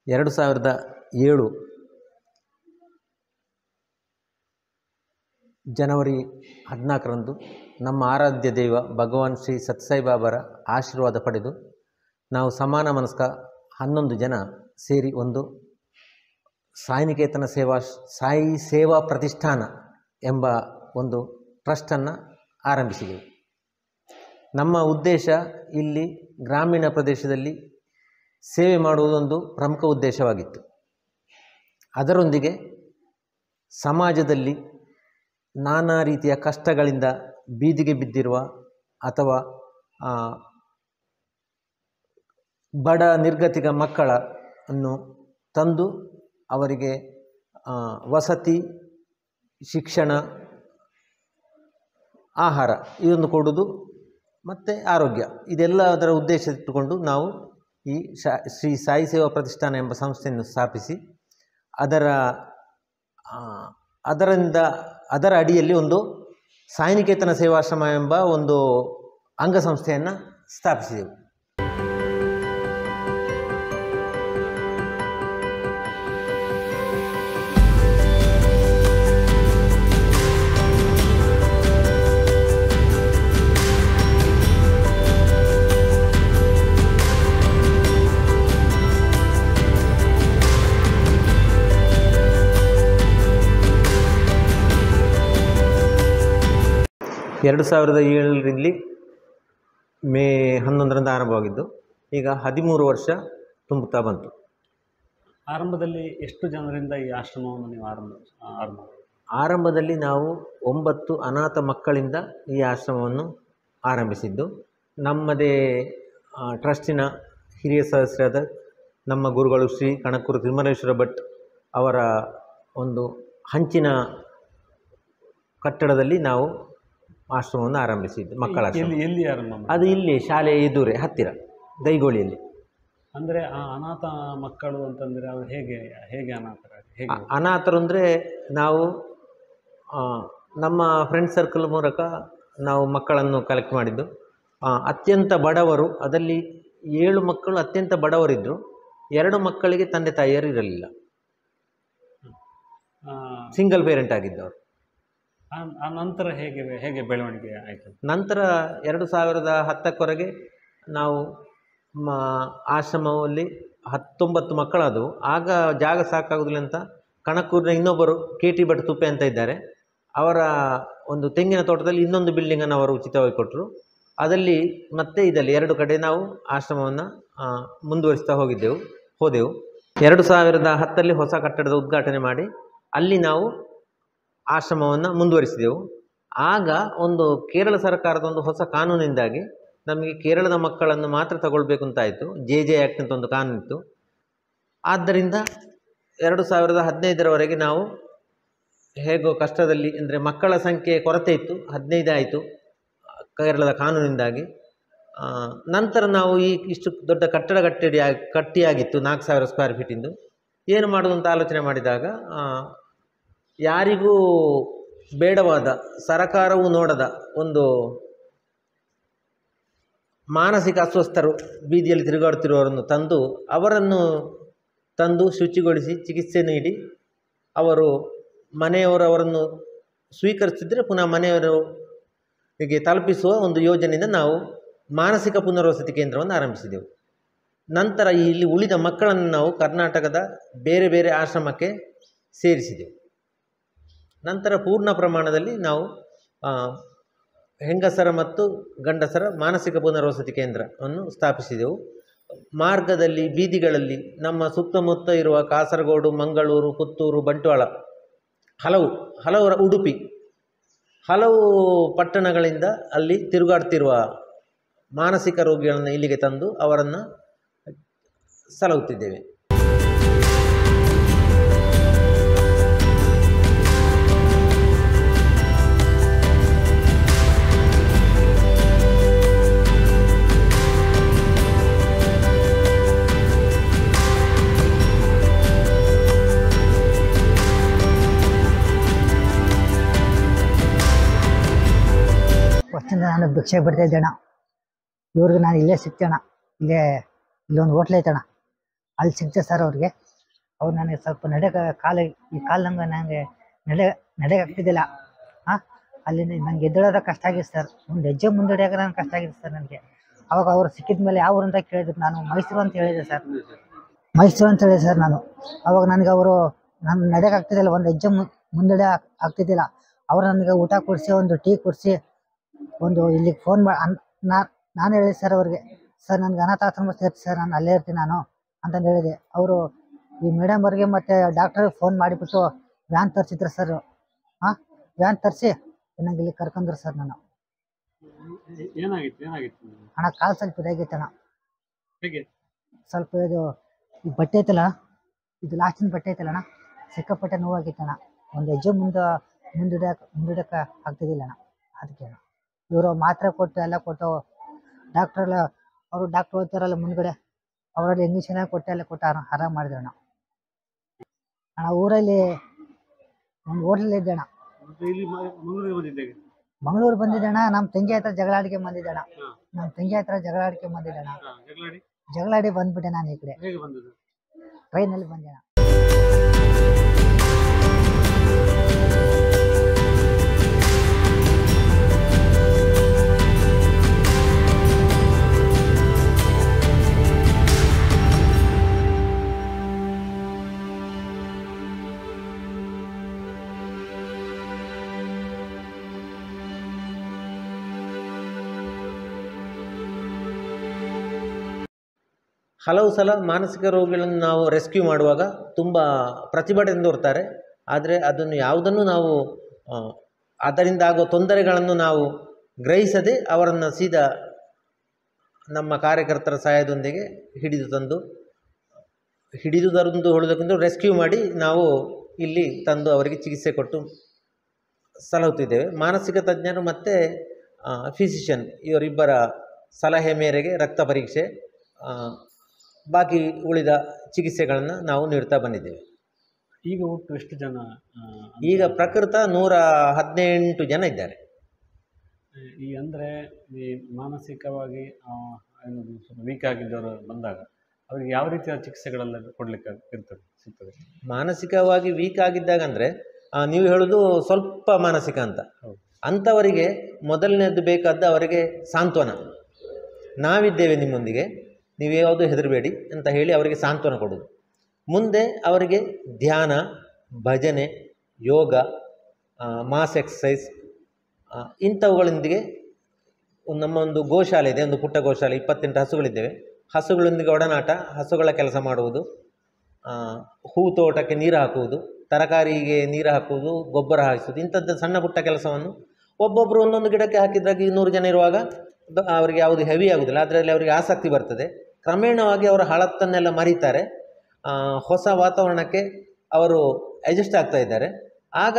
ಎರಡು ಸಾವಿರದ ಏಳು ಜನವರಿ ಹದಿನಾಲ್ಕರಂದು ನಮ್ಮ ಆರಾಧ್ಯ ದೈವ ಭಗವಾನ್ ಶ್ರೀ ಸತ್ಸಾಯಿ ಬಾಬಾರ ಆಶೀರ್ವಾದ ಪಡೆದು ನಾವು ಸಮಾನ ಮನಸ್ಕ ಹನ್ನೊಂದು ಜನ ಸೇರಿ ಒಂದು ಸಾಯಿನಿಕೇತನ ಸೇವಾ ಸಾಯಿ ಸೇವಾ ಪ್ರತಿಷ್ಠಾನ ಎಂಬ ಒಂದು ಟ್ರಸ್ಟನ್ನು ಆರಂಭಿಸಿದೆವು ನಮ್ಮ ಉದ್ದೇಶ ಇಲ್ಲಿ ಗ್ರಾಮೀಣ ಪ್ರದೇಶದಲ್ಲಿ ಸೇವೆ ಮಾಡುವುದೊಂದು ಪ್ರಮುಖ ಉದ್ದೇಶವಾಗಿತ್ತು ಅದರೊಂದಿಗೆ ಸಮಾಜದಲ್ಲಿ ನಾನಾ ರೀತಿಯ ಕಷ್ಟಗಳಿಂದ ಬೀದಿಗೆ ಬಿದ್ದಿರುವ ಅಥವಾ ಆ, ಬಡ ನಿರ್ಗತಿಕ ಮಕ್ಕಳ ಅನ್ನು ತಂದು ಅವರಿಗೆ ಆ, ವಸತಿ ಶಿಕ್ಷಣ ಆಹಾರ ಇದನ್ನು ಕೊಡುವುದು ಮತ್ತು ಆರೋಗ್ಯ ಇದೆಲ್ಲ ಅದರ ಉದ್ದೇಶ ಇಟ್ಟುಕೊಂಡು ನಾವು ಈ ಶಾ ಶ್ರೀ ಸಾಯಿ ಸೇವಾ ಪ್ರತಿಷ್ಠಾನ ಎಂಬ ಸಂಸ್ಥೆಯನ್ನು ಸ್ಥಾಪಿಸಿ ಅದರ ಆ, ಅದರಿಂದ ಅದರ ಅಡಿಯಲ್ಲಿ ಒಂದು ಸಾಯಿನಿಕೇತನ ಸೇವಾಶ್ರಮ ಎಂಬ ಒಂದು ಅಂಗಸಂಸ್ಥೆಯನ್ನು ಸ್ಥಾಪಿಸಿದೆವು ಎರಡು ಸಾವಿರದ ಏಳರಲ್ಲಿ ಮೇ ಹನ್ನೊಂದರಿಂದ ಆರಂಭವಾಗಿದ್ದು ಈಗ ಹದಿಮೂರು ವರ್ಷ ತುಂಬುತ್ತಾ ಬಂತು ಆರಂಭದಲ್ಲಿ ಎಷ್ಟು ಜನರಿಂದ ಈ ಆಶ್ರಮವನ್ನು ನೀವು ಆರಂಭ ಆರಂಭ ಮಾಡಿದ್ರಿ? ಆರಂಭದಲ್ಲಿ ನಾವು ಒಂಬತ್ತು ಅನಾಥ ಮಕ್ಕಳಿಂದ ಈ ಆಶ್ರಮವನ್ನು ಆರಂಭಿಸಿದ್ದು ನಮ್ಮದೇ ಆ, ಟ್ರಸ್ಟಿನ ಹಿರಿಯ ಸದಸ್ಯರಾದ ನಮ್ಮ ಗುರುಗಳು ಶ್ರೀ ಕಣಕೂರು ತಿರುಮಲೇಶ್ವರ ಭಟ್ ಅವರ ಒಂದು ಹಂಚಿನ ಕಟ್ಟಡದಲ್ಲಿ ನಾವು ಆಶ್ರಮವನ್ನು ಆರಂಭಿಸಿದ್ದು ಮಕ್ಕಳ ಆಶ್ರಮ ಎಲ್ಲಿ ಎಲ್ಲಿ ಆರಂಭ ಮಾಡಿದ್ರಿ? ಅದು ಇಲ್ಲಿ ಶಾಲೆಯ ಎದುರೇ ಹತ್ತಿರ ದೈಗೋಳಿಯಲ್ಲಿ ಅಂದ್ರೆ ಆ ಅನಾಥ ಮಕ್ಕಳು ಅಂತಂದ್ರೆ ಅವ್ರು ಹೇಗೆ ಹೇಗೆ ಅನಾಥರ ಹೇಗೆ ಅ- ಅನಾಥರು ಅಂದರೆ ನಾವು ಆ, ನಮ್ಮ ಫ್ರೆಂಡ್ ಸರ್ಕಲ್ ಮೂಲಕ ನಾವು ಮಕ್ಕಳನ್ನು ಕಲೆಕ್ಟ್ ಮಾಡಿದ್ದು ಆ, ಅತ್ಯಂತ ಬಡವರು ಅದರಲ್ಲಿ ಏಳು ಮಕ್ಕಳು ಅತ್ಯಂತ ಬಡವರಿದ್ದರು ಎರಡು ಮಕ್ಕಳಿಗೆ ತಂದೆ ತಾಯಿಯರು ಇರಲಿಲ್ಲ ಆ, ಸಿಂಗಲ್ ಪೇರೆಂಟ್ ಆಗಿದ್ದವರು ಆ- ಆ ನಂತರ ಹೇಗೆ ಹೇಗೆ ಬೆಳವಣಿಗೆ ಆಯ್ತು ನಂತರ ಎರಡು ಸಾವಿರದ ಹತ್ತಕ್ಕೊರೆಗೆ ನಾವು ಮ ಆಶ್ರಮದಲ್ಲಿ ಹತ್ತೊಂಬತ್ತು ಮಕ್ಕಳಾದವು ಆಗ ಜಾಗ ಸಾಕಾಗೋದಿಲ್ಲ ಅಂತ ಕಣಕೂರಿನ ಇನ್ನೊಬ್ಬರು ಕೆ ಟಿ ಭಟ್ ತುಪ್ಪೆ ಅಂತ ಇದ್ದಾರೆ ಅವರ ಒಂದು ತೆಂಗಿನ ತೋಟದಲ್ಲಿ ಇನ್ನೊಂದು ಬಿಲ್ಡಿಂಗನ್ನು ಅವರು ಉಚಿತವಾಗಿ ಕೊಟ್ಟರು ಅದರಲ್ಲಿ ಮತ್ತೆ ಇದರಲ್ಲಿ ಎರಡು ಕಡೆ ನಾವು ಆಶ್ರಮವನ್ನು ಮುಂದುವರಿಸ್ತಾ ಹೋಗಿದ್ದೆವು ಹೋದೆವು ಎರಡು ಸಾವಿರದ ಹತ್ತಲ್ಲಿ ಹೊಸ ಕಟ್ಟಡದ ಉದ್ಘಾಟನೆ ಮಾಡಿ ಅಲ್ಲಿ ನಾವು ಆಶ್ರಮವನ್ನು ಮುಂದುವರಿಸಿದೆವು ಆಗ ಒಂದು ಕೇರಳ ಸರ್ಕಾರದ ಒಂದು ಹೊಸ ಕಾನೂನಿಂದಾಗಿ ನಮಗೆ ಕೇರಳದ ಮಕ್ಕಳನ್ನು ಮಾತ್ರ ತಗೊಳ್ಬೇಕು ಅಂತಾಯಿತು ಜೆ ಜೆ ಆ್ಯಕ್ಟ್ ಅಂತ ಒಂದು ಕಾನೂನಿತ್ತು ಆದ್ದರಿಂದ ಎರಡು ಸಾವಿರದ ಹದಿನೈದರವರೆಗೆ ನಾವು ಹೇಗೋ ಕಷ್ಟದಲ್ಲಿ ಅಂದರೆ ಮಕ್ಕಳ ಸಂಖ್ಯೆ ಕೊರತೆ ಇತ್ತು ಹದಿನೈದು ಆಯಿತು ಕೇರಳದ ಕಾನೂನಿಂದಾಗಿ ಆ, ನಂತರ ನಾವು ಈ ಇಷ್ಟು ದೊಡ್ಡ ಕಟ್ಟಡ ಕಟ್ಟಡಿ ಕಟ್ಟಿಯಾಗಿತ್ತು ನಾಲ್ಕು ಸಾವಿರ ಸ್ಕ್ವೇರ್ ಫೀಟಿಂದು ಏನು ಮಾಡೋದು ಅಂತ ಆಲೋಚನೆ ಮಾಡಿದಾಗ ಆ, ಯಾರಿಗೂ ಬೇಡವಾದ ಸರಕಾರವು ನೋಡದ ಒಂದು ಮಾನಸಿಕ ಅಸ್ವಸ್ಥರು ಬೀದಿಯಲ್ಲಿ ತಿರುಗಾಡುತ್ತಿರುವವರನ್ನು ತಂದು ಅವರನ್ನು ತಂದು ಶುಚಿಗೊಳಿಸಿ ಚಿಕಿತ್ಸೆ ನೀಡಿ ಅವರು ಮನೆಯವರು ಅವರನ್ನು ಸ್ವೀಕರಿಸಿದರೆ ಪುನಃ ಮನೆಯವರು ಹೀಗೆ ತಲುಪಿಸುವ ಒಂದು ಯೋಜನೆಯಿಂದ ನಾವು ಮಾನಸಿಕ ಪುನರ್ವಸತಿ ಕೇಂದ್ರವನ್ನು ಆರಂಭಿಸಿದೆವು ನಂತರ ಇಲ್ಲಿ ಉಳಿದ ಮಕ್ಕಳನ್ನು ನಾವು ಕರ್ನಾಟಕದ ಬೇರೆ ಬೇರೆ ಆಶ್ರಮಕ್ಕೆ ಸೇರಿಸಿದೆವು ನಂತರ ಪೂರ್ಣ ಪ್ರಮಾಣದಲ್ಲಿ ನಾವು ಆ, ಹೆಂಗಸರ ಮತ್ತು ಗಂಡಸರ ಮಾನಸಿಕ ಪುನರ್ವಸತಿ ಕೇಂದ್ರವನ್ನು ಸ್ಥಾಪಿಸಿದೆವು ಮಾರ್ಗದಲ್ಲಿ ಬೀದಿಗಳಲ್ಲಿ ನಮ್ಮ ಸುತ್ತಮುತ್ತ ಇರುವ ಕಾಸರಗೋಡು ಮಂಗಳೂರು ಪುತ್ತೂರು ಬಂಟ್ವಾಳ ಹಲವು ಹಲವರ ಉಡುಪಿ ಹಲವು ಪಟ್ಟಣಗಳಿಂದ ಅಲ್ಲಿ ತಿರುಗಾಡ್ತಿರುವ ಮಾನಸಿಕ ರೋಗಿಗಳನ್ನು ಇಲ್ಲಿಗೆ ತಂದು ಅವರನ್ನು ಸಲಹುತ್ತಿದ್ದೇವೆ ಫಸ್ಟಿಂದ ನಾನು ಭಿಕ್ಷೆ ಬಿಡ್ತಾ ಇದ್ದಣ್ಣ ಇವ್ರಿಗೆ ನಾನು ಇಲ್ಲೇ ಸಿಗ್ತೇಣ ಇಲ್ಲೇ ಇಲ್ಲೊಂದು ಹೋಟ್ಲ್ ಐತಣ್ಣ ಅಲ್ಲಿ ಸಿಗ್ತೆ ಸರ್ ಅವ್ರಿಗೆ ಅವ್ರು ನನಗೆ ಸ್ವಲ್ಪ ನಡೆಯಕ್ಕೆ ಕಾಲು ಈ ಕಾಲು ನಂಗೆ ನನಗೆ ನಡೆ ನಡೆಯಕ್ಕೆ ಆಗ್ತಿದ್ದಿಲ್ಲ ಹಾಂ ಅಲ್ಲಿ ನಂಗೆ ಎದ್ದೇಳೋದ ಕಷ್ಟ ಆಗಿತ್ತು ಸರ್ ಒಂದು ಹೆಜ್ಜೆ ಮುಂದಡಿಯಾಗ ನನಗೆ ಕಷ್ಟ ಆಗಿತ್ತು ಸರ್ ನನಗೆ ಅವಾಗ ಅವ್ರು ಸಿಕ್ಕಿದ ಮೇಲೆ ಯಾವ ಊರು ಅಂತ ಕೇಳಿದ್ರು ನಾನು ಮೈಸೂರು ಅಂತ ಹೇಳಿದೆ ಸರ್ ಮೈಸೂರು ಅಂತ ಹೇಳಿದೆ ಸರ್ ನಾನು ಅವಾಗ ನನಗೆ ಅವರು ನಾನು ನಡೆಯಕ್ಕೆ ಆಗ್ತಿದ್ದಿಲ್ಲ ಒಂದು ಹೆಜ್ಜೆ ಮು ಮುಂದಡೆ ಆಗ್- ಆಗ್ತಿದ್ದಿಲ್ಲ ಅವ್ರು ನನಗೆ ಊಟ ಕೊಡಿಸಿ ಒಂದು ಟೀ ಕೊಡಿಸಿ ಒಂದು ಇಲ್ಲಿಗೆ ಫೋನ್ ಮಾ ನಾನು ನಾನು ಹೇಳಿದೆ ಸರ್ ಅವ್ರಿಗೆ ಸರ್ ನನಗೆ ಅನಾಥಾಶ್ರಮ ಸೇರಿಸಿ ಸರ್ ನಾನು ಅಲ್ಲೇ ಇರ್ತೀನಿ ನಾನು ಅಂತಂದು ಹೇಳಿದೆ ಅವರು ಈ ಮೇಡಮ್ ಅವ್ರಿಗೆ ಮತ್ತು ಡಾಕ್ಟ್ರಿಗೆ ಫೋನ್ ಮಾಡಿಬಿಟ್ಟು ವ್ಯಾನ್ ತರಿಸಿದ್ರು ಸರ್ ಹಾಂ ವ್ಯಾನ್ ತರಿಸಿ ನಂಗೆ ಇಲ್ಲಿ ಕರ್ಕೊಂಡ್ರು ಸರ್ ನಾನು ಏನಾಗಿತ್ತು ಏನಾಗಿತ್ತು ಹಣ ಕಾಲು ಸ್ವಲ್ಪ ಇದಾಗಿತ್ತು ಅಣ್ಣ ಹೇಗೆ ಸ್ವಲ್ಪ ಇದು ಈ ಬಟ್ಟೆ ಐತಲ್ಲ ಇದು ಲಾಸ್ಟಿನ ಬಟ್ಟೆ ಐತಲ್ಲ ಅಣ್ಣ ಸಿಕ್ಕಾಪಟ್ಟೆ ನೋವಾಗಿತ್ತು ಅಣ್ಣ ಒಂದು ಹೆಜ್ಜೆ ಮುಂದೆ ಮುಂದಿಡಕ್ಕೆ ಮುಂದಿಡಕ್ಕೆ ಆಗ್ತಿದ್ದಿಲ್ಲ ಅಣ್ಣ ಅದಕ್ಕೆ ಅಣ್ಣ ಇವರು ಮಾತ್ರೆ ಕೊಟ್ಟು ಎಲ್ಲ ಕೊಟ್ಟು ಡಾಕ್ಟ್ರೆಲ್ಲ ಅವರು ಡಾಕ್ಟ್ರ್ ಹೋಗ್ತಾರಲ್ಲ ಮುಂದ್ಗಡೆ ಅವರಲ್ಲಿ ಇಂಜೆಕ್ಷನ್ ಕೊಟ್ಟು ಎಲ್ಲ ಕೊಟ್ಟು ಆರಾಮ್ ಆರಾಮ್ ಮಾಡಿದ್ರು ಅಣ್ಣ ಅಣ್ಣ ಊರಲ್ಲಿ ಒಂದು ಹೋಟ್ಲಲ್ಲಿ ಇದ್ದೆ ಅಣ್ಣ ಮತ್ತೆ ಇಲ್ಲಿ ಮ- ಮಂಗಳೂರಿಗೆ ಬಂದಿದ್ದೆ ಮಂಗಳೂರು ಬಂದಿದ್ದೆ ಅಣ್ಣ ನಮ್ಮ ತಂಗಿ ಹತ್ರ ಜಗಳ ಆಡಿಕೆ ಬಂದಿದ್ದೆ ಅಣ್ಣ ಹಾ. ನಮ್ಮ ತಂಗಿ ಹತ್ರ ಜಗಳ ಆಡಿಕೆ ಬಂದಿದ್ದೆ ಅಣ್ಣ ಹಾ, ಜಗಳಾಡಿ ಜಗಳ ಆಡಿ ಬಂದ್ಬಿಟ್ಟೆ ನಾನು ಈ ಕಡೆ ಹೇಗೆ ಬಂದದ್ದು ಟ್ರೈನಲ್ಲಿ ಬಂದೆ ಅಣ್ಣ ಹಲವು ಸಲ ಮಾನಸಿಕ ರೋಗಿಗಳನ್ನು ನಾವು ರೆಸ್ಕ್ಯೂ ಮಾಡುವಾಗ ತುಂಬ ಪ್ರತಿಭಟನೆ ತೋರ್ತಾರೆ ಆದರೆ ಅದನ್ನು ಯಾವುದನ್ನು ನಾವು ಆ, ಅದರಿಂದ ಆಗುವ ತೊಂದರೆಗಳನ್ನು ನಾವು ಗ್ರಹಿಸದೆ ಅವರನ್ನು ಸೀದಾ ನಮ್ಮ ಕಾರ್ಯಕರ್ತರ ಸಹಾಯದೊಂದಿಗೆ ಹಿಡಿದು ತಂದು ಹಿಡಿದು ತರುವುದು ಹೇಳೋದಕ್ಕಿಂತ ರೆಸ್ಕ್ಯೂ ಮಾಡಿ ನಾವು ಇಲ್ಲಿ ತಂದು ಅವರಿಗೆ ಚಿಕಿತ್ಸೆ ಕೊಟ್ಟು ಸಲಹುತ್ತಿದ್ದೇವೆ ಮಾನಸಿಕ ತಜ್ಞರು ಮತ್ತು ಫಿಸಿಷಿಯನ್ ಇವರಿಬ್ಬರ ಸಲಹೆ ಮೇರೆಗೆ ರಕ್ತ ಪರೀಕ್ಷೆ ಆ, ಬಾಕಿ ಉಳಿದ ಚಿಕಿತ್ಸೆಗಳನ್ನು ನಾವು ನೀಡ್ತಾ ಬಂದಿದ್ದೇವೆ ಈಗ ಒಟ್ಟು ಎಷ್ಟು ಜನ ಆ, ಅಂದ್ರೆ ಈಗ ಪ್ರಕೃತ ನೂರ ಹದಿನೆಂಟು ಜನ ಇದ್ದಾರೆ ಈ ಅಂದರೆ ಈ ಮಾನಸಿಕವಾಗಿ ಆ, ಏನು ಸ್ವಲ್ಪ ವೀಕ್ ಆಗಿದ್ದವರು ಬಂದಾಗ ಅವರಿಗೆ ಯಾವ ರೀತಿಯ ಚಿಕಿತ್ಸೆಗಳೆಲ್ಲ ಕೊಡ್ಲಿಕ್ಕೆ ಇರ್ತದೆ ಸಿಗ್ತದೆ ಮಾನಸಿಕವಾಗಿ ವೀಕ್ ಆಗಿದ್ದಾಗ ಅಂದರೆ ನೀವು ಹೇಳೋದು ಸ್ವಲ್ಪ ಮಾನಸಿಕ ಅಂತ ಹೌದು. ಅಂಥವರಿಗೆ ಮೊದಲನೇದು ಬೇಕಾದ ಅವರಿಗೆ ಸಾಂತ್ವನ ನಾವಿದ್ದೇವೆ ನಿಮ್ಮೊಂದಿಗೆ ನೀವು ಯಾವುದು ಹೆದರಬೇಡಿ ಅಂತ ಹೇಳಿ ಅವರಿಗೆ ಸಾಂತ್ವನ ಕೊಡೋದು ಮುಂದೆ ಅವರಿಗೆ ಧ್ಯಾನ ಭಜನೆ ಯೋಗ ಮಾಸ್ ಎಕ್ಸಸೈಸ್ ಇಂಥವುಗಳೊಂದಿಗೆ ಒಂದು ನಮ್ಮ ಒಂದು ಗೋಶಾಲೆ ಇದೆ ಒಂದು ಪುಟ್ಟ ಗೋಶಾಲೆ ಇಪ್ಪತ್ತೆಂಟು ಹಸುಗಳಿದ್ದೇವೆ ಹಸುಗಳೊಂದಿಗೆ ಒಡನಾಟ ಹಸುಗಳ ಕೆಲಸ ಮಾಡುವುದು ಆ, ಹೂ ತೋಟಕ್ಕೆ ನೀರು ಹಾಕುವುದು ತರಕಾರಿಗೆ ನೀರು ಹಾಕುವುದು ಗೊಬ್ಬರ ಹಾಕಿಸುವುದು ಇಂಥದ್ದು ಸಣ್ಣ ಪುಟ್ಟ ಕೆಲಸವನ್ನು ಒಬ್ಬೊಬ್ಬರು ಒಂದೊಂದು ಗಿಡಕ್ಕೆ ಹಾಕಿದಾಗ ಈ ನೂರು ಜನ ಇರುವಾಗ ದ- ಅವರಿಗೆ ಯಾವುದು ಹೆವಿ ಆಗುವುದಿಲ್ಲ ಅದರಲ್ಲಿ ಅವರಿಗೆ ಆಸಕ್ತಿ ಬರ್ತದೆ ಕ್ರಮೇಣವಾಗಿ ಅವರ ಹಳತ್ತನ್ನೆಲ್ಲ ಮರೀತಾರೆ ಆ, ಹೊಸ ವಾತಾವರಣಕ್ಕೆ ಅವರು ಅಡ್ಜಸ್ಟ್ ಆಗ್ತಾ ಇದ್ದಾರೆ ಆಗ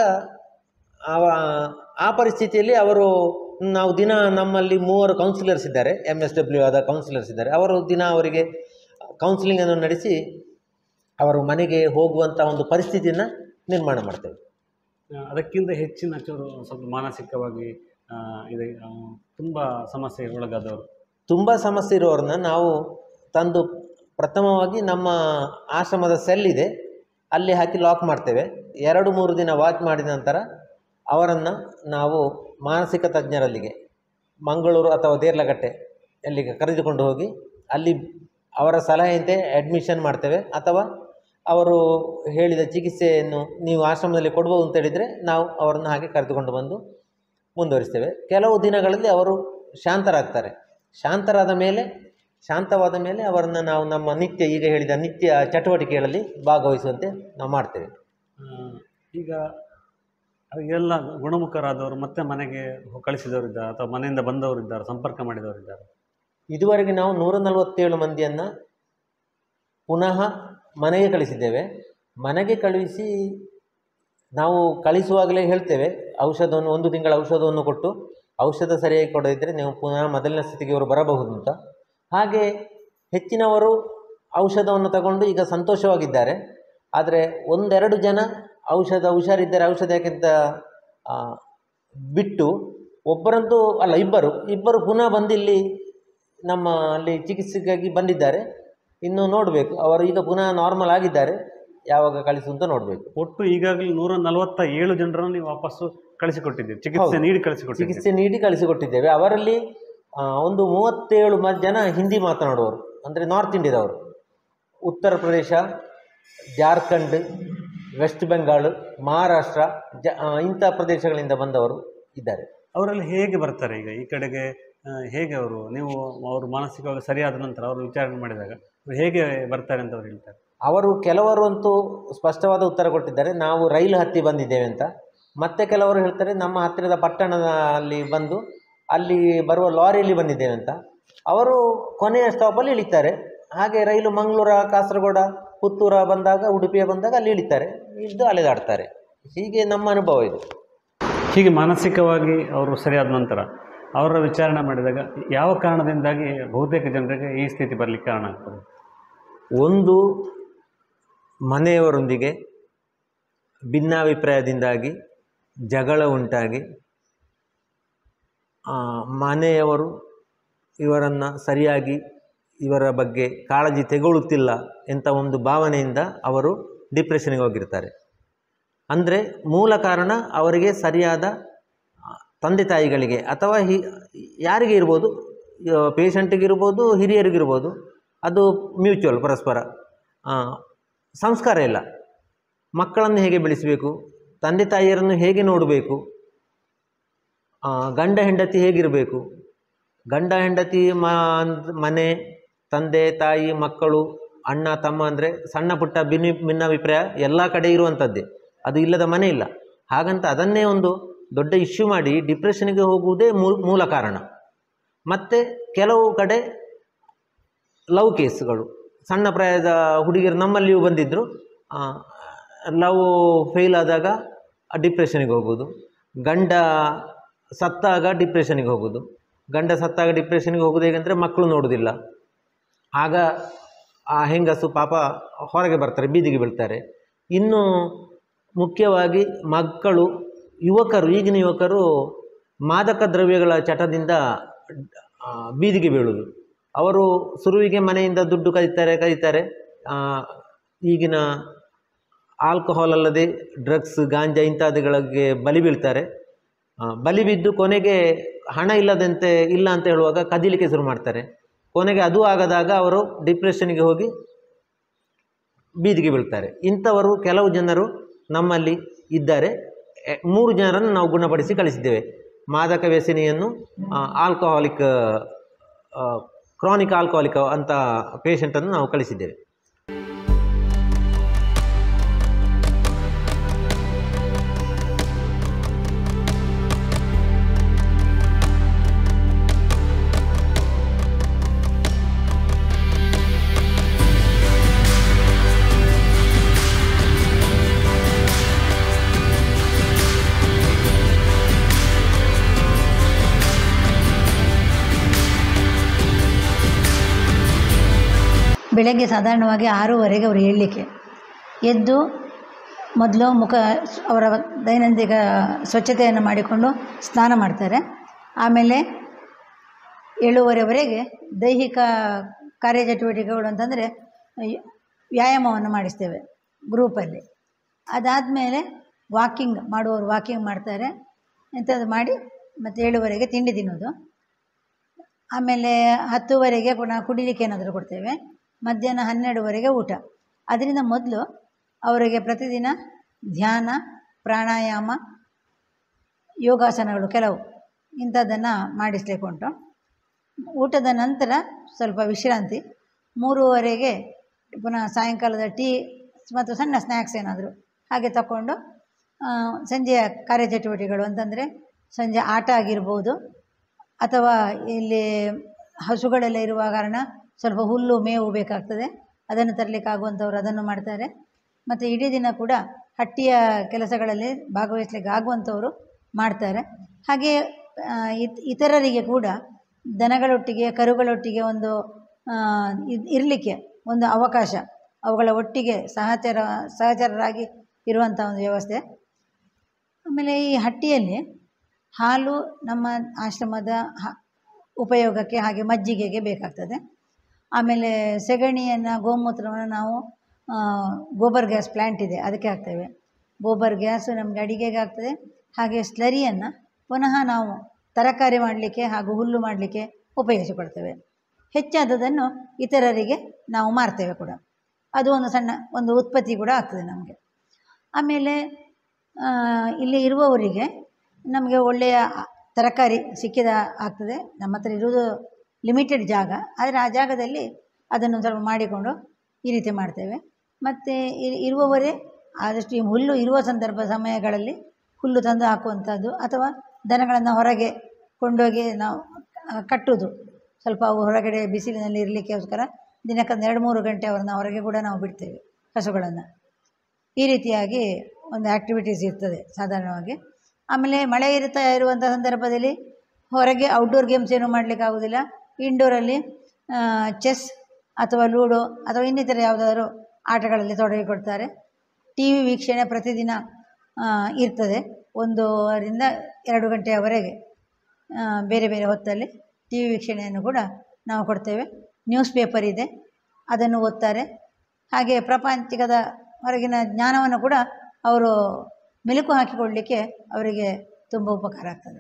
ಅವ ಆ ಪರಿಸ್ಥಿತಿಯಲ್ಲಿ ಅವರು ನಾವು ದಿನ ನಮ್ಮಲ್ಲಿ ಮೂವರು ಕೌನ್ಸಿಲರ್ಸ್ ಇದ್ದಾರೆ ಎಮ್ ಎಸ್ ಡಬ್ಲ್ಯೂ ಆದ ಕೌನ್ಸಿಲರ್ಸ್ ಇದ್ದಾರೆ ಅವರು ದಿನ ಅವರಿಗೆ ಕೌನ್ಸಿಲಿಂಗನ್ನು ನಡೆಸಿ ಅವರು ಮನೆಗೆ ಹೋಗುವಂಥ ಒಂದು ಪರಿಸ್ಥಿತಿಯನ್ನು ನಿರ್ಮಾಣ ಮಾಡ್ತೇವೆ ಆ, ಅದಕ್ಕಿಂತ ಹೆಚ್ಚಿನ ಚೂರು ಸ್ವಲ್ಪ ಮಾನಸಿಕವಾಗಿ ಆ, ಇದೆ ಆ, ತುಂಬ ಸಮಸ್ಯೆಗೆ ಒಳಗಾದವರು ತುಂಬ ಸಮಸ್ಯೆ ಇರೋರನ್ನ ನಾವು ತಂದು ಪ್ರಥಮವಾಗಿ ನಮ್ಮ ಆಶ್ರಮದ ಸೆಲ್ ಇದೆ ಅಲ್ಲಿ ಹಾಕಿ ಲಾಕ್ ಮಾಡ್ತೇವೆ ಎರಡು ಮೂರು ದಿನ ವಾಚ್ ಮಾಡಿದ ನಂತರ ಅವರನ್ನು ನಾವು ಮಾನಸಿಕ ತಜ್ಞರಲ್ಲಿಗೆ ಮಂಗಳೂರು ಅಥವಾ ದೇರ್ಲಗಟ್ಟೆ ಅಲ್ಲಿಗೆ ಕರೆದುಕೊಂಡು ಹೋಗಿ ಅಲ್ಲಿ ಅವರ ಸಲಹೆಯಂತೆ ಅಡ್ಮಿಷನ್ ಮಾಡ್ತೇವೆ ಅಥವಾ ಅವರು ಹೇಳಿದ ಚಿಕಿತ್ಸೆಯನ್ನು ನೀವು ಆಶ್ರಮದಲ್ಲಿ ಕೊಡ್ಬೋದು ಅಂತ ಹೇಳಿದರೆ ನಾವು ಅವರನ್ನು ಹಾಗೆ ಕರೆದುಕೊಂಡು ಬಂದು ಮುಂದುವರಿಸ್ತೇವೆ ಕೆಲವು ದಿನಗಳಲ್ಲಿ ಅವರು ಶಾಂತರಾಗ್ತಾರೆ ಶಾಂತರಾದ ಮೇಲೆ ಶಾಂತವಾದ ಮೇಲೆ ಅವರನ್ನು ನಾವು ನಮ್ಮ ನಿತ್ಯ ಈಗ ಹೇಳಿದ ನಿತ್ಯ ಚಟುವಟಿಕೆಗಳಲ್ಲಿ ಭಾಗವಹಿಸುವಂತೆ ನಾವು ಮಾಡ್ತೇವೆ ಆ, ಈಗ ಎಲ್ಲ ಗುಣಮುಖರಾದವರು ಮತ್ತೆ ಮನೆಗೆ ಕಳಿಸಿದವರಿದ್ದಾರೆ ಅಥವಾ ಮನೆಯಿಂದ ಬಂದವರಿದ್ದಾರೆ ಸಂಪರ್ಕ ಮಾಡಿದವರಿದ್ದಾರೆ ಇದುವರೆಗೆ ನಾವು ನೂರ ನಲವತ್ತೇಳು ಮಂದಿಯನ್ನು ಪುನಃ ಮನೆಗೆ ಕಳಿಸಿದ್ದೇವೆ ಮನೆಗೆ ಕಳುಹಿಸಿ ನಾವು ಕಳಿಸುವಾಗಲೇ ಹೇಳ್ತೇವೆ ಔಷಧವನ್ನು ಒಂದು ತಿಂಗಳ ಔಷಧವನ್ನು ಕೊಟ್ಟು ಔಷಧ ಸರಿಯಾಗಿ ಕೊಡದಿದ್ದರೆ ನೀವು ಪುನಃ ಮೊದಲಿನ ಸ್ಥಿತಿಗೆ ಅವರು ಬರಬಹುದು ಅಂತ ಹಾಗೆ ಹೆಚ್ಚಿನವರು ಔಷಧವನ್ನು ತಗೊಂಡು ಈಗ ಸಂತೋಷವಾಗಿದ್ದಾರೆ ಆದರೆ ಒಂದೆರಡು ಜನ ಔಷಧ ಹುಷಾರಿದ್ದಾರೆ ಔಷಧ ಯಾಕೆಂತ ಆ, ಬಿಟ್ಟು ಒಬ್ಬರಂತೂ ಅಲ್ಲ ಇಬ್ಬರು ಇಬ್ಬರು ಪುನಃ ಬಂದಿಲ್ಲಿ ನಮ್ಮ ಅಲ್ಲಿ ಚಿಕಿತ್ಸೆಗಾಗಿ ಬಂದಿದ್ದಾರೆ ಇನ್ನು ನೋಡಬೇಕು ಅವರು ಈಗ ಪುನಃ ನಾರ್ಮಲ್ ಆಗಿದ್ದಾರೆ ಯಾವಾಗ ಕಳಿಸು ಅಂತ ನೋಡಬೇಕು ಒಟ್ಟು ಈಗಾಗಲೇ ನೂರ ನಲವತ್ತ ಏಳು ಜನರನ್ನು ನೀವು ವಾಪಸ್ಸು ಕಳಿಸಿಕೊಟ್ಟಿದ್ದೀರಿ ಚಿಕಿತ್ಸೆ ಹೌದು. ನೀಡಿ ಕಳಿಸಿಕೊಟ್ಟಿದ್ದೀರಿ ಚಿಕಿತ್ಸೆ ನೀಡಿ ಕಳಿಸಿಕೊಟ್ಟಿದ್ದೇವೆ ಅವರಲ್ಲಿ ಆ, ಒಂದು ಮೂವತ್ತೇಳು ಮ ಜನ ಹಿಂದಿ ಮಾತನಾಡುವವರು ಅಂದರೆ ನಾರ್ತ್ ಇಂಡಿಯಾದವರು ಉತ್ತರ ಪ್ರದೇಶ ಜಾರ್ಖಂಡ್ ವೆಸ್ಟ್ ಬೆಂಗಾಲ್ ಮಹಾರಾಷ್ಟ್ರ ಜ ಆ, ಇಂಥ ಪ್ರದೇಶಗಳಿಂದ ಬಂದವರು ಇದ್ದಾರೆ ಅವರಲ್ಲಿ ಹೇಗೆ ಬರ್ತಾರೆ ಈಗ ಈ ಕಡೆಗೆ ಆ, ಹೇಗೆ ಅವರು ನೀವು ಅವರು ಮಾನಸಿಕವಾಗಿ ಸರಿಯಾದ ನಂತರ ಅವರು ವಿಚಾರಣೆ ಮಾಡಿದಾಗ ಅವ್ರು ಹೇಗೆ ಬರ್ತಾರೆ ಅಂತ ಅವ್ರು ಹೇಳ್ತಾರೆ ಅವರು ಕೆಲವರು ಅಂತೂ ಸ್ಪಷ್ಟವಾದ ಉತ್ತರ ಕೊಟ್ಟಿದ್ದಾರೆ ನಾವು ರೈಲು ಹತ್ತಿ ಬಂದಿದ್ದೇವೆ ಅಂತ ಮತ್ತೆ ಕೆಲವರು ಹೇಳ್ತಾರೆ ನಮ್ಮ ಹತ್ತಿರದ ಪಟ್ಟಣದಲ್ಲಿ ಬಂದು ಅಲ್ಲಿ ಬರುವ ಲಾರಿಯಲ್ಲಿ ಬಂದಿದ್ದೇವೆ ಅಂತ ಅವರು ಕೊನೆಯ ಸ್ಟಾಪಲ್ಲಿ ಇಳಿತಾರೆ ಹಾಗೆ ರೈಲು ಮಂಗಳೂರ ಕಾಸರಗೋಡ ಪುತ್ತೂರ ಬಂದಾಗ ಉಡುಪಿಯ ಬಂದಾಗ ಅಲ್ಲಿ ಇಳಿತಾರೆ ಇಳಿದು ಅಲೆದಾಡ್ತಾರೆ ಹೀಗೆ ನಮ್ಮ ಅನುಭವ ಇದು ಹೀಗೆ ಮಾನಸಿಕವಾಗಿ ಅವರು ಸರಿಯಾದ ನಂತರ ಅವರ ವಿಚಾರಣೆ ಮಾಡಿದಾಗ ಯಾವ ಕಾರಣದಿಂದಾಗಿ ಬಹುತೇಕ ಜನರಿಗೆ ಈ ಸ್ಥಿತಿ ಬರಲಿಕ್ಕೆ ಕಾರಣ ಆಗ್ತದೆ ಒಂದು ಮನೆಯವರೊಂದಿಗೆ ಭಿನ್ನಾಭಿಪ್ರಾಯದಿಂದಾಗಿ ಜಗಳ ಉಂಟಾಗಿ ಆ, ಮನೆಯವರು ಇವರನ್ನು ಸರಿಯಾಗಿ ಇವರ ಬಗ್ಗೆ ಕಾಳಜಿ ತೆಗೊಳ್ಳುತ್ತಿಲ್ಲ ಎಂಥ ಒಂದು ಭಾವನೆಯಿಂದ ಅವರು ಡಿಪ್ರೆಷನ್ಗೆ ಹೋಗಿರ್ತಾರೆ ಅಂದರೆ ಮೂಲ ಕಾರಣ ಅವರಿಗೆ ಸರಿಯಾದ ಆ, ತಂದೆ ತಾಯಿಗಳಿಗೆ ಅಥವಾ ಹಿ ಯಾರಿಗೆ ಇರ್ಬೋದು ಪೇಷಂಟಿಗಿರ್ಬೋದು ಹಿರಿಯರಿಗಿರ್ಬೋದು ಅದು ಮ್ಯೂಚುವಲ್ ಪರಸ್ಪರ ಆ, ಸಂಸ್ಕಾರ ಇಲ್ಲ ಮಕ್ಕಳನ್ನು ಹೇಗೆ ಬೆಳೆಸಬೇಕು ತಂದೆ ತಾಯಿಯರನ್ನು ಹೇಗೆ ನೋಡಬೇಕು ಆ, ಗಂಡ ಹೆಂಡತಿ ಹೇಗಿರಬೇಕು ಗಂಡ ಹೆಂಡತಿ ಮ ಮನೆ ತಂದೆ ತಾಯಿ ಮಕ್ಕಳು ಅಣ್ಣ ತಮ್ಮ ಅಂದರೆ ಸಣ್ಣ ಪುಟ್ಟ ಭಿನ್ನ ಭಿನ್ನಾಭಿಪ್ರಾಯ ಎಲ್ಲ ಕಡೆ ಇರುವಂಥದ್ದೇ ಅದು ಇಲ್ಲದ ಮನೆ ಇಲ್ಲ ಹಾಗಂತ ಅದನ್ನೇ ಒಂದು ದೊಡ್ಡ ಇಶ್ಯೂ ಮಾಡಿ ಡಿಪ್ರೆಷನ್ಗೆ ಹೋಗುವುದೇ ಮೂಲ ಮೂಲ ಕಾರಣ ಮತ್ತು ಕೆಲವು ಕಡೆ ಲವ್ ಕೇಸ್ಗಳು ಸಣ್ಣ ಪ್ರಾಯದ ಹುಡುಗಿಯರು ನಮ್ಮಲ್ಲಿಯೂ ಬಂದಿದ್ದರು ಲವ್ ಫೇಲ್ ಆದಾಗ ಡಿಪ್ರೆಷನಿಗೆ ಹೋಗೋದು ಗಂಡ ಸತ್ತಾಗ ಡಿಪ್ರೆಷನಿಗೆ ಹೋಗೋದು ಗಂಡ ಸತ್ತಾಗ ಡಿಪ್ರೆಷನ್ಗೆ ಹೋಗೋದು ಹೇಗೆಂದರೆ ಮಕ್ಕಳು ನೋಡೋದಿಲ್ಲ ಆಗ ಆ ಹೆಂಗಸು ಪಾಪ ಹೊರಗೆ ಬರ್ತಾರೆ ಬೀದಿಗೆ ಬೀಳ್ತಾರೆ ಇನ್ನು ಮುಖ್ಯವಾಗಿ ಮಕ್ಕಳು ಯುವಕರು ಈಗಿನ ಯುವಕರು ಮಾದಕ ದ್ರವ್ಯಗಳ ಚಟದಿಂದ ಆ, ಬೀದಿಗೆ ಬೀಳುವುದು ಅವರು ಸುರುವಿಗೆ ಮನೆಯಿಂದ ದುಡ್ಡು ಕದೀತಾರೆ ಕದೀತಾರೆ ಆ, ಈಗಿನ ಆಲ್ಕೋಹಾಲ್ ಅಲ್ಲದೆ ಡ್ರಗ್ಸ್ ಗಾಂಜಾ ಇಂಥವುಗಳಿಗೆ ಬಲಿ ಬೀಳ್ತಾರೆ ಆ, ಬಲಿ ಬಿದ್ದು ಕೊನೆಗೆ ಹಣ ಇಲ್ಲದಂತೆ ಇಲ್ಲ ಅಂತ ಹೇಳುವಾಗ ಕದೀಲಿಕ್ಕೆ ಶುರು ಮಾಡ್ತಾರೆ ಕೊನೆಗೆ ಅದು ಆಗದಾಗ ಅವರು ಡಿಪ್ರೆಷನ್ಗೆ ಹೋಗಿ ಬೀದಿಗೆ ಬೀಳ್ತಾರೆ ಇಂಥವರು ಕೆಲವು ಜನರು ನಮ್ಮಲ್ಲಿ ಇದ್ದಾರೆ ಎ- ಮೂರು ಜನರನ್ನು ನಾವು ಗುಣಪಡಿಸಿ ಕಳಿಸಿದ್ದೇವೆ ಮಾದಕ ವ್ಯಸನಿಯನ್ನು ಆಲ್ಕೋಹಾಲಿಕ್ ಕ್ರಾನಿಕ್ ಆಲ್ಕೋಹಾಲಿಕ್ ಅಂತ ಪೇಷಂಟನ್ನು ನಾವು ಕಳಿಸಿದ್ದೇವೆ ಬೆಳಗ್ಗೆ ಸಾಧಾರಣವಾಗಿ ಆರೂವರೆಗೆ ಅವರು ಏಳಲಿಕ್ಕೆ ಎದ್ದು ಮೊದಲು ಮುಖ ಅವರ ದೈನಂದಿನ ಸ್ವಚ್ಛತೆಯನ್ನು ಮಾಡಿಕೊಂಡು ಸ್ನಾನ ಮಾಡ್ತಾರೆ ಆಮೇಲೆ ಏಳುವರೆವರೆಗೆ ದೈಹಿಕ ಕಾರ್ಯಚಟುವಟಿಕೆಗಳು ಅಂತಂದರೆ ವ್ಯಾಯಾಮವನ್ನು ಮಾಡಿಸ್ತೇವೆ ಗ್ರೂಪಲ್ಲಿ ಅದಾದಮೇಲೆ ವಾಕಿಂಗ್ ಮಾಡುವವರು ವಾಕಿಂಗ್ ಮಾಡ್ತಾರೆ ಇಂಥದ್ದು ಮಾಡಿ ಮತ್ತು ಏಳುವರೆಗೆ ತಿಂಡಿ ತಿನ್ನೋದು ಆಮೇಲೆ ಹತ್ತುವರೆಗೆ ಪುನಃ ಕುಡಿಲಿಕ್ಕೆ ಏನಾದರೂ ಕೊಡ್ತೇವೆ ಮಧ್ಯಾಹ್ನ ಹನ್ನೆರಡುವರೆಗೆ ಊಟ ಅದರಿಂದ ಮೊದಲು ಅವರಿಗೆ ಪ್ರತಿದಿನ ಧ್ಯಾನ ಪ್ರಾಣಾಯಾಮ ಯೋಗಾಸನಗಳು ಕೆಲವು ಇಂಥದ್ದನ್ನು ಮಾಡಿಸ್ಲಿಕ್ಕೆ ಉಂಟು ಊಟದ ನಂತರ ಸ್ವಲ್ಪ ವಿಶ್ರಾಂತಿ ಮೂರುವರೆಗೆ ಪುನಃ ಸಾಯಂಕಾಲದ ಟೀ ಮತ್ತು ಸಣ್ಣ ಸ್ನ್ಯಾಕ್ಸ್ ಏನಾದರೂ ಹಾಗೆ ತಗೊಂಡು ಆ, ಸಂಜೆಯ ಕಾರ್ಯಚಟುವಟಿಕೆಗಳು ಅಂತಂದರೆ ಸಂಜೆ ಆಟ ಆಗಿರ್ಬೋದು ಅಥವಾ ಇಲ್ಲಿ ಹಸುಗಳೆಲ್ಲ ಇರುವ ಕಾರಣ ಸ್ವಲ್ಪ ಹುಲ್ಲು ಮೇವು ಬೇಕಾಗ್ತದೆ ಅದನ್ನು ತರಲಿಕ್ಕೆ ಆಗುವಂಥವ್ರು ಅದನ್ನು ಮಾಡ್ತಾರೆ ಮತ್ತು ಇಡೀ ದಿನ ಕೂಡ ಹಟ್ಟಿಯ ಕೆಲಸಗಳಲ್ಲಿ ಭಾಗವಹಿಸ್ಲಿಕ್ಕೆ ಆಗುವಂಥವರು ಮಾಡ್ತಾರೆ ಹಾಗೆ ಆ, ಇತ್ ಇತರರಿಗೆ ಕೂಡ ದನಗಳೊಟ್ಟಿಗೆ ಕರುಗಳೊಟ್ಟಿಗೆ ಒಂದು ಇರಲಿಕ್ಕೆ ಒಂದು ಅವಕಾಶ ಅವುಗಳ ಒಟ್ಟಿಗೆ ಸಹಚರ ಸಹಚರರಾಗಿ ಇರುವಂಥ ಒಂದು ವ್ಯವಸ್ಥೆ ಆಮೇಲೆ ಈ ಹಟ್ಟಿಯಲ್ಲಿ ಹಾಲು ನಮ್ಮ ಆಶ್ರಮದ ಹ ಉಪಯೋಗಕ್ಕೆ ಹಾಗೆ ಮಜ್ಜಿಗೆಗೆ ಬೇಕಾಗ್ತದೆ ಆಮೇಲೆ ಸೆಗಣಿಯನ್ನು ಗೋಮೂತ್ರವನ್ನು ನಾವು ಆ, ಗೋಬರ್ ಗ್ಯಾಸ್ ಪ್ಲ್ಯಾಂಟ್ ಇದೆ ಅದಕ್ಕೆ ಹಾಕ್ತೇವೆ ಗೋಬರ್ ಗ್ಯಾಸು ನಮಗೆ ಅಡಿಗೆಗೆ ಆಗ್ತದೆ ಹಾಗೆ ಸ್ಲರಿಯನ್ನು ಪುನಃ ನಾವು ತರಕಾರಿ ಮಾಡಲಿಕ್ಕೆ ಹಾಗೂ ಹುಲ್ಲು ಮಾಡಲಿಕ್ಕೆ ಉಪಯೋಗಿಸಿಕೊಳ್ತೇವೆ ಹೆಚ್ಚಾದದನ್ನು ಇತರರಿಗೆ ನಾವು ಮಾರ್ತೇವೆ ಕೂಡ ಅದು ಒಂದು ಸಣ್ಣ ಒಂದು ಉತ್ಪತ್ತಿ ಕೂಡ ಆಗ್ತದೆ ನಮಗೆ ಆಮೇಲೆ ಆ, ಇಲ್ಲಿ ಇರುವವರಿಗೆ ನಮಗೆ ಒಳ್ಳೆಯ ತರಕಾರಿ ಸಿಕ್ಕಿದ ಆಗ್ತದೆ ನಮ್ಮ ಹತ್ರ ಇರುವುದು ಲಿಮಿಟೆಡ್ ಜಾಗ ಆದರೆ ಆ ಜಾಗದಲ್ಲಿ ಅದನ್ನು ಸ್ವಲ್ಪ ಮಾಡಿಕೊಂಡು ಈ ರೀತಿ ಮಾಡ್ತೇವೆ ಮತ್ತು ಇರುವವರೇ ಆದಷ್ಟು ಈ ಹುಲ್ಲು ಇರುವ ಸಂದರ್ಭ ಸಮಯಗಳಲ್ಲಿ ಹುಲ್ಲು ತಂದು ಹಾಕುವಂಥದ್ದು ಅಥವಾ ದನಗಳನ್ನು ಹೊರಗೆ ಕೊಂಡೋಗಿ ನಾವು ಆ, ಕಟ್ಟುವುದು ಸ್ವಲ್ಪ ಅವು ಹೊರಗಡೆ ಬಿಸಿಲಿನಲ್ಲಿ ಇರಲಿಕ್ಕೋಸ್ಕರ ದಿನಕ್ಕೊಂದು ಎರಡು ಮೂರು ಗಂಟೆ ಅವರನ್ನು ಹೊರಗೆ ಕೂಡ ನಾವು ಬಿಡ್ತೇವೆ ಹಸುಗಳನ್ನು ಈ ರೀತಿಯಾಗಿ ಒಂದು ಆ್ಯಕ್ಟಿವಿಟೀಸ್ ಇರ್ತದೆ ಸಾಧಾರಣವಾಗಿ ಆಮೇಲೆ ಮಳೆ ಇರ್ತಾ ಇರುವಂಥ ಸಂದರ್ಭದಲ್ಲಿ ಹೊರಗೆ ಔಟ್ಡೋರ್ ಗೇಮ್ಸ್ ಏನೂ ಮಾಡಲಿಕ್ಕೆ ಆಗೋದಿಲ್ಲ ಇಂಡೋರಲ್ಲಿ ಚೆಸ್ ಅಥವಾ ಲೂಡೋ ಅಥವಾ ಇನ್ನಿತರ ಯಾವುದಾದ್ರೂ ಆಟಗಳಲ್ಲಿ ತೊಡಗಿಕೊಡ್ತಾರೆ ಟಿ ವಿ ವೀಕ್ಷಣೆ ಪ್ರತಿದಿನ ಆ, ಇರ್ತದೆ ಒಂದೂವರಿಂದ ಎರಡು ಗಂಟೆಯವರೆಗೆ ಆ, ಬೇರೆ ಬೇರೆ ಹೊತ್ತಲ್ಲಿ ಟಿ ವಿ ವೀಕ್ಷಣೆಯನ್ನು ಕೂಡ ನಾವು ಕೊಡ್ತೇವೆ ನ್ಯೂಸ್ ಪೇಪರ್ ಇದೆ ಅದನ್ನು ಓದ್ತಾರೆ ಹಾಗೆ ಪ್ರಪಂಚದ ಹೊರಗಿನ ಜ್ಞಾನವನ್ನು ಕೂಡ ಅವರು ಮೆಲುಕು ಹಾಕಿಕೊಳ್ಳಲಿಕ್ಕೆ ಅವರಿಗೆ ತುಂಬ ಉಪಕಾರ ಆಗ್ತದೆ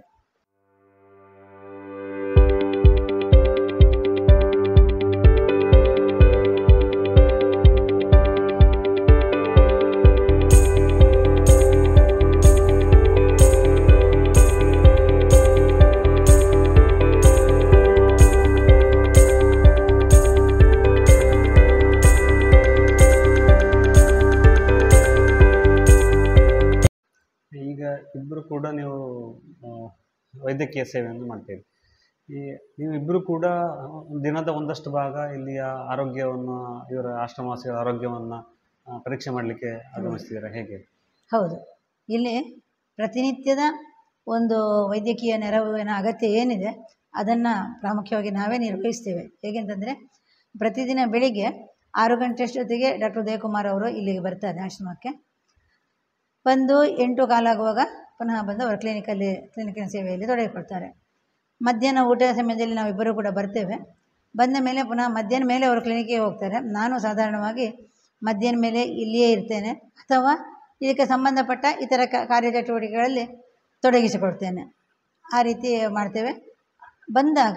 ಈಗ ಇಬ್ಬರು ಕೂಡ ನೀವು ಆ, ವೈದ್ಯಕೀಯ ಸೇವೆಯನ್ನು ಮಾಡ್ತೀರಿ ಈ ನೀವಿಬ್ಬರು ಕೂಡ ದಿನದ ಒಂದಷ್ಟು ಭಾಗ ಇಲ್ಲಿಯ ಆರೋಗ್ಯವನ್ನು ಇವರ ಆಶ್ರಮವಾಸಿಗಳ ಆರೋಗ್ಯವನ್ನು ಆ, ಪರೀಕ್ಷೆ ಮಾಡಲಿಕ್ಕೆ ಆಗಮಿಸ್ತಿದ್ದೀರಾ ಹೇಗೆ ಹೌದು ಇಲ್ಲಿ ಪ್ರತಿನಿತ್ಯದ ಒಂದು ವೈದ್ಯಕೀಯ ನೆರವಿನ ಅಗತ್ಯ ಏನಿದೆ ಅದನ್ನು ಪ್ರಾಮುಖ್ಯವಾಗಿ ನಾವೇ ನಿರ್ವಹಿಸ್ತೇವೆ ಹೇಗೆಂತಂದರೆ ಪ್ರತಿದಿನ ಬೆಳಿಗ್ಗೆ ಆರು ಗಂಟೆ ಅಷ್ಟೊತ್ತಿಗೆ ಡಾಕ್ಟರ್ ಉದಯಕುಮಾರ್ ಅವರು ಇಲ್ಲಿಗೆ ಬರ್ತಾರೆ ಆಶ್ರಮಕ್ಕೆ ಬಂದು ಎಂಟು ಕಾಲಾಗುವಾಗ ಪುನಃ ಬಂದು ಅವರ ಕ್ಲಿನಿಕಲ್ಲಿ ಕ್ಲಿನಿಕ್ಕಿನ ಸೇವೆಯಲ್ಲಿ ತೊಡಗಿಕೊಳ್ತಾರೆ ಮಧ್ಯಾಹ್ನ ಊಟದ ಸಮಯದಲ್ಲಿ ನಾವಿಬ್ಬರು ಕೂಡ ಬರ್ತೇವೆ ಬಂದ ಮೇಲೆ ಪುನಃ ಮಧ್ಯಾಹ್ನ ಮೇಲೆ ಅವರು ಕ್ಲಿನಿಕ್ಕಿಗೆ ಹೋಗ್ತಾರೆ ನಾನು ಸಾಧಾರಣವಾಗಿ ಮಧ್ಯಾಹ್ನ ಮೇಲೆ ಇಲ್ಲಿಯೇ ಇರ್ತೇನೆ ಅಥವಾ ಇದಕ್ಕೆ ಸಂಬಂಧಪಟ್ಟ ಇತರ ಕ- ಕಾರ್ಯಚಟುವಟಿಕೆಗಳಲ್ಲಿ ತೊಡಗಿಸಿಕೊಳ್ತೇನೆ ಆ ರೀತಿ ಮಾಡ್ತೇವೆ ಬಂದಾಗ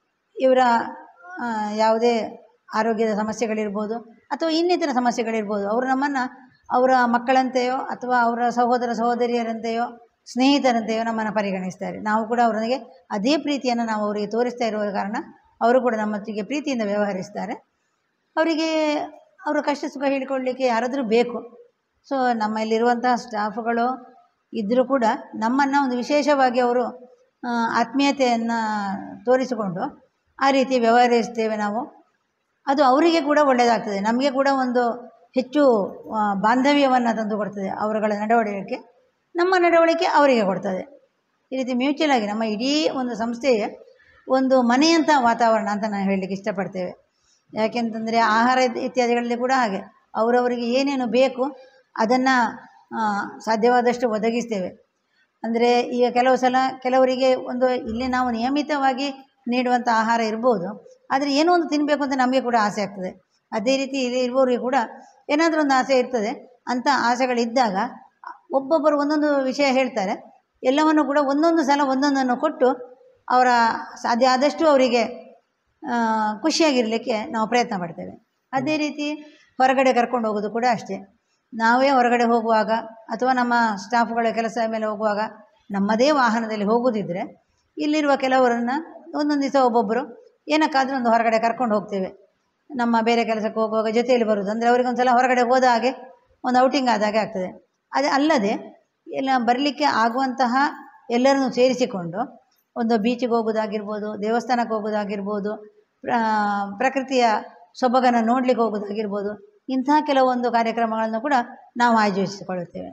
ಇವರ ಆ, ಯಾವುದೇ ಆರೋಗ್ಯದ ಸಮಸ್ಯೆಗಳಿರ್ಬೋದು ಅಥವಾ ಇನ್ನಿತರ ಸಮಸ್ಯೆಗಳಿರ್ಬೋದು ಅವರು ನಮ್ಮನ್ನು ಅವರ ಮಕ್ಕಳಂತೆಯೋ ಅಥವಾ ಅವರ ಸಹೋದರ ಸಹೋದರಿಯರಂತೆಯೋ ಸ್ನೇಹಿತರಂತೆಯೋ ನಮ್ಮನ್ನು ಪರಿಗಣಿಸ್ತಾರೆ ನಾವು ಕೂಡ ಅವರಿಗೆ ಅದೇ ಪ್ರೀತಿಯನ್ನು ನಾವು ಅವರಿಗೆ ತೋರಿಸ್ತಾ ಇರುವ ಕಾರಣ ಅವರು ಕೂಡ ನಮ್ಮೊಟ್ಟಿಗೆ ಪ್ರೀತಿಯಿಂದ ವ್ಯವಹರಿಸ್ತಾರೆ ಅವರಿಗೆ ಅವರ ಕಷ್ಟ ಸುಖ ಹೇಳಿಕೊಳ್ಳಲಿಕ್ಕೆ ಯಾರಾದರೂ ಬೇಕು ಸೊ ನಮ್ಮಲ್ಲಿರುವಂತಹ ಸ್ಟಾಫುಗಳು ಇದ್ದರೂ ಕೂಡ ನಮ್ಮನ್ನು ಒಂದು ವಿಶೇಷವಾಗಿ ಅವರು ಆ, ಆತ್ಮೀಯತೆಯನ್ನು ತೋರಿಸಿಕೊಂಡು ಆ ರೀತಿ ವ್ಯವಹರಿಸ್ತೇವೆ ನಾವು ಅದು ಅವರಿಗೆ ಕೂಡ ಒಳ್ಳೆಯದಾಗ್ತದೆ ನಮಗೆ ಕೂಡ ಒಂದು ಹೆಚ್ಚು ಆ, ಬಾಂಧವ್ಯವನ್ನು ತಂದು ಕೊಡ್ತದೆ ಅವರುಗಳ ನಡವಳಿಕೆ ನಮ್ಮ ನಡವಳಿಕೆ ಅವರಿಗೆ ಕೊಡ್ತದೆ ಈ ರೀತಿ ಮ್ಯೂಚುವಲ್ ಆಗಿ ನಮ್ಮ ಇಡೀ ಒಂದು ಸಂಸ್ಥೆಯ ಒಂದು ಮನೆಯಂಥ ವಾತಾವರಣ ಅಂತ ನಾನು ಹೇಳಲಿಕ್ಕೆ ಇಷ್ಟಪಡ್ತೇವೆ ಯಾಕೆಂತಂದರೆ ಆಹಾರ ಇತ್- ಇತ್ಯಾದಿಗಳಲ್ಲಿ ಕೂಡ ಹಾಗೆ ಅವರವರಿಗೆ ಏನೇನು ಬೇಕು ಅದನ್ನು ಸಾಧ್ಯವಾದಷ್ಟು ಒದಗಿಸ್ತೇವೆ ಅಂದರೆ ಈಗ ಕೆಲವು ಸಲ ಕೆಲವರಿಗೆ ಒಂದು ಇಲ್ಲಿ ನಾವು ನಿಯಮಿತವಾಗಿ ನೀಡುವಂಥ ಆಹಾರ ಇರ್ಬೋದು ಆದರೆ ಏನೋ ಒಂದು ತಿನ್ನಬೇಕು ಅಂತ ನಮಗೆ ಕೂಡ ಆಸೆ ಆಗ್ತದೆ ಅದೇ ರೀತಿ ಇಲ್ಲಿ ಇರುವವರಿಗೆ ಕೂಡ ಏನಾದರೂ ಒಂದು ಆಸೆ ಇರ್ತದೆ ಅಂಥ ಆಸೆಗಳಿದ್ದಾಗ ಒಬ್ಬೊಬ್ಬರು ಒಂದೊಂದು ವಿಷಯ ಹೇಳ್ತಾರೆ ಎಲ್ಲವನ್ನು ಕೂಡ ಒಂದೊಂದು ಸಲ ಒಂದೊಂದನ್ನು ಕೊಟ್ಟು ಅವರ ಸಾಧ್ಯ ಆದಷ್ಟು ಅವರಿಗೆ ಆ, ಖುಷಿಯಾಗಿರಲಿಕ್ಕೆ ನಾವು ಪ್ರಯತ್ನ ಪಡ್ತೇವೆ ಅದೇ ರೀತಿ ಹೊರಗಡೆ ಕರ್ಕೊಂಡು ಹೋಗೋದು ಕೂಡ ಅಷ್ಟೇ ನಾವೇ ಹೊರಗಡೆ ಹೋಗುವಾಗ ಅಥವಾ ನಮ್ಮ ಸ್ಟಾಫ್ಗಳ ಕೆಲಸ ಮೇಲೆ ಹೋಗುವಾಗ ನಮ್ಮದೇ ವಾಹನದಲ್ಲಿ ಹೋಗೋದಿದ್ದರೆ ಇಲ್ಲಿರುವ ಕೆಲವರನ್ನು ಒಂದೊಂದು ದಿವಸ ಒಬ್ಬೊಬ್ಬರು ಏನಕ್ಕಾದರೂ ಒಂದು ಹೊರಗಡೆ ಕರ್ಕೊಂಡು ಹೋಗ್ತೇವೆ ನಮ್ಮ ಬೇರೆ ಕೆಲಸಕ್ಕೆ ಹೋಗುವಾಗ ಜೊತೆಯಲ್ಲಿ ಬರುವುದು ಅಂದರೆ ಅವರಿಗೆ ಒಂದು ಸಲ ಹೊರಗಡೆ ಹೋದ ಹಾಗೆ ಒಂದು ಔಟಿಂಗ್ ಆದ ಹಾಗೆ ಆಗ್ತದೆ ಅದೇ ಅಲ್ಲದೆ ಎಲ್ಲ ಬರಲಿಕ್ಕೆ ಆಗುವಂತಹ ಎಲ್ಲರನ್ನು ಸೇರಿಸಿಕೊಂಡು ಒಂದು ಬೀಚಿಗೆ ಹೋಗೋದಾಗಿರ್ಬೋದು ದೇವಸ್ಥಾನಕ್ಕೆ ಹೋಗೋದಾಗಿರ್ಬೋದು ಪ್ರ- ಪ್ರಕೃತಿಯ ಸೊಬಗನ್ನು ನೋಡಲಿಕ್ಕೆ ಹೋಗೋದಾಗಿರ್ಬೋದು ಇಂತಹ ಕೆಲವೊಂದು ಕಾರ್ಯಕ್ರಮಗಳನ್ನು ಕೂಡ ನಾವು ಆಯೋಜಿಸಿಕೊಳ್ಳುತ್ತೇವೆ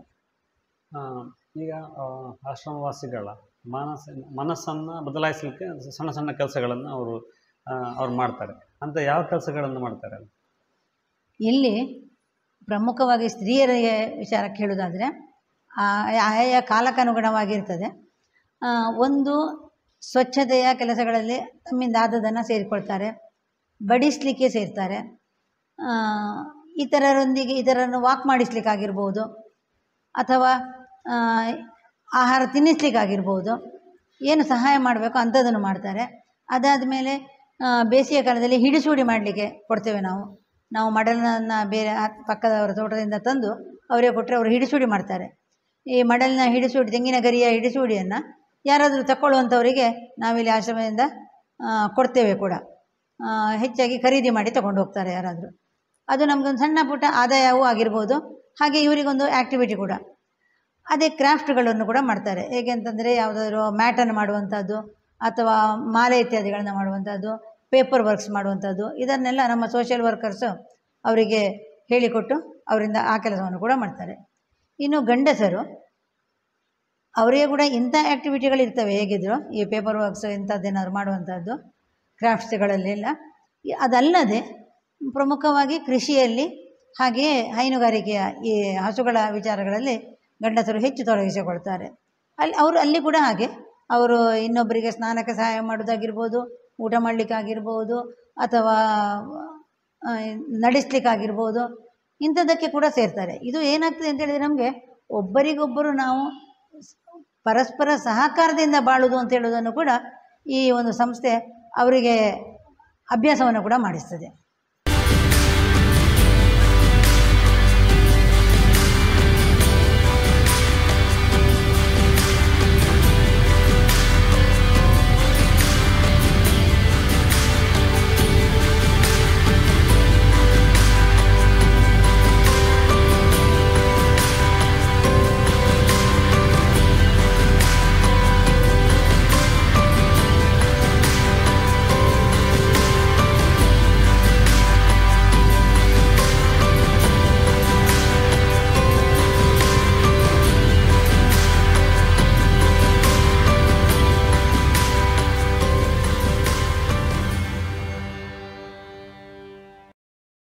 ಆ, ಈಗ ಆ, ಆಶ್ರಮವಾಸಿಗಳ ಮಾನಸ ಮನಸ್ಸನ್ನು ಬದಲಾಯಿಸಲಿಕ್ಕೆ ಸಣ್ಣ ಸಣ್ಣ ಕೆಲಸಗಳನ್ನು ಅವರು ಅವ್ರು ಮಾಡ್ತಾರೆ ಅಂತ ಯಾವ ಕೆಲಸಗಳನ್ನು ಮಾಡ್ತಾರೆ ಇಲ್ಲಿ ಪ್ರಮುಖವಾಗಿ ಸ್ತ್ರೀಯರಿಗೆ ವಿಚಾರಕ್ಕೆ ಹೇಳೋದಾದರೆ ಆಯಾ ಕಾಲಕ್ಕನುಗುಣವಾಗಿರ್ತದೆ ಆ, ಒಂದು ಸ್ವಚ್ಛತೆಯ ಕೆಲಸಗಳಲ್ಲಿ ತಮ್ಮಿಂದ ಆದದನ್ನು ಸೇರಿಕೊಳ್ತಾರೆ ಬಡಿಸಲಿಕ್ಕೆ ಸೇರ್ತಾರೆ ಆ, ಇತರರೊಂದಿಗೆ ಇತರರನ್ನು ವಾಕ್ ಮಾಡಿಸ್ಲಿಕ್ಕಾಗಿರ್ಬೋದು ಅಥವಾ ಆ, ಆಹಾರ ತಿನ್ನಿಸ್ಲಿಕ್ಕಾಗಿರ್ಬೋದು ಏನು ಸಹಾಯ ಮಾಡಬೇಕು ಅಂಥದ್ದನ್ನು ಮಾಡ್ತಾರೆ ಅದಾದ ಮೇಲೆ ಬೇಸಿಗೆ ಕಾಲದಲ್ಲಿ ಹಿಡಿಸೂಡಿ ಮಾಡಲಿಕ್ಕೆ ಕೊಡ್ತೇವೆ ನಾವು ನಾವು ಮಡಲನ್ನು ಬೇರೆ ಆ ಪಕ್ಕದವರ ತೋಟದಿಂದ ತಂದು ಅವರಿಗೆ ಕೊಟ್ಟರೆ ಅವರು ಹಿಡಿಸೂಡಿ ಮಾಡ್ತಾರೆ ಈ ಮಡಲಿನ ಹಿಡಿಸೂಡಿ ತೆಂಗಿನ ಗರಿಯ ಹಿಡಿಸೂಡಿಯನ್ನು ಯಾರಾದರೂ ತಗೊಳ್ಳುವಂಥವರಿಗೆ ನಾವಿಲ್ಲಿ ಆಶ್ರಮದಿಂದ ಆ, ಕೊಡ್ತೇವೆ ಕೂಡ ಆ, ಹೆಚ್ಚಾಗಿ ಖರೀದಿ ಮಾಡಿ ತಗೊಂಡು ಹೋಗ್ತಾರೆ ಯಾರಾದರೂ ಅದು ನಮಗೊಂದು ಸಣ್ಣ ಪುಟ್ಟ ಆದಾಯವೂ ಆಗಿರ್ಬೋದು ಹಾಗೆ ಇವರಿಗೊಂದು ಆ್ಯಕ್ಟಿವಿಟಿ ಕೂಡ ಅದೇ ಕ್ರಾಫ್ಟ್ಗಳನ್ನು ಕೂಡ ಮಾಡ್ತಾರೆ ಹೇಗೆ ಅಂತಂದರೆ ಯಾವುದಾದ್ರು ಮ್ಯಾಟನ್ನು ಮಾಡುವಂಥದ್ದು ಅಥವಾ ಮಾಲೆ ಇತ್ಯಾದಿಗಳನ್ನು ಮಾಡುವಂಥದ್ದು ಪೇಪರ್ ವರ್ಕ್ಸ್ ಮಾಡುವಂಥದ್ದು ಇದನ್ನೆಲ್ಲ ನಮ್ಮ ಸೋಷಿಯಲ್ ವರ್ಕರ್ಸು ಅವರಿಗೆ ಹೇಳಿಕೊಟ್ಟು ಅವರಿಂದ ಆ ಕೆಲಸವನ್ನು ಕೂಡ ಮಾಡ್ತಾರೆ ಇನ್ನು ಗಂಡಸರು ಅವರಿಗೆ ಕೂಡ ಇಂಥ ಆ್ಯಕ್ಟಿವಿಟಿಗಳಿರ್ತವೆ ಹೇಗಿದ್ರು ಈ ಪೇಪರ್ ವರ್ಕ್ಸ್ ಇಂಥದ್ದೇನಾದ್ರು ಮಾಡುವಂಥದ್ದು ಕ್ರಾಫ್ಟ್ಸ್ಗಳಲ್ಲೆಲ್ಲ ಈ- ಅದಲ್ಲದೆ ಪ್ರಮುಖವಾಗಿ ಕೃಷಿಯಲ್ಲಿ ಹಾಗೆಯೇ ಹೈನುಗಾರಿಕೆಯ ಈ ಹಸುಗಳ ವಿಚಾರಗಳಲ್ಲಿ ಗಂಡಸರು ಹೆಚ್ಚು ತೊಡಗಿಸಿಕೊಳ್ತಾರೆ ಅಲ್ಲಿ ಅವರು ಅಲ್ಲಿ ಕೂಡ ಹಾಗೆ ಅವರು ಇನ್ನೊಬ್ಬರಿಗೆ ಸ್ನಾನಕ್ಕೆ ಸಹಾಯ ಮಾಡೋದಾಗಿರ್ಬೋದು ಊಟ ಮಾಡಲಿಕ್ಕಾಗಿರ್ಬೋದು ಅಥವಾ ಆ, ನಡೆಸ್ಲಿಕ್ಕಾಗಿರ್ಬೋದು ಇಂಥದ್ದಕ್ಕೆ ಕೂಡ ಸೇರ್ತಾರೆ ಇದು ಏನಾಗ್ತದೆ ಅಂತ ಹೇಳಿದರೆ ನಮಗೆ ಒಬ್ಬರಿಗೊಬ್ಬರು ನಾವು ಪರಸ್ಪರ ಸಹಕಾರದಿಂದ ಬಾಳುವುದು ಅಂತ ಹೇಳೋದನ್ನು ಕೂಡ ಈ ಒಂದು ಸಂಸ್ಥೆ ಅವರಿಗೆ ಅಭ್ಯಾಸವನ್ನು ಕೂಡ ಮಾಡಿಸ್ತದೆ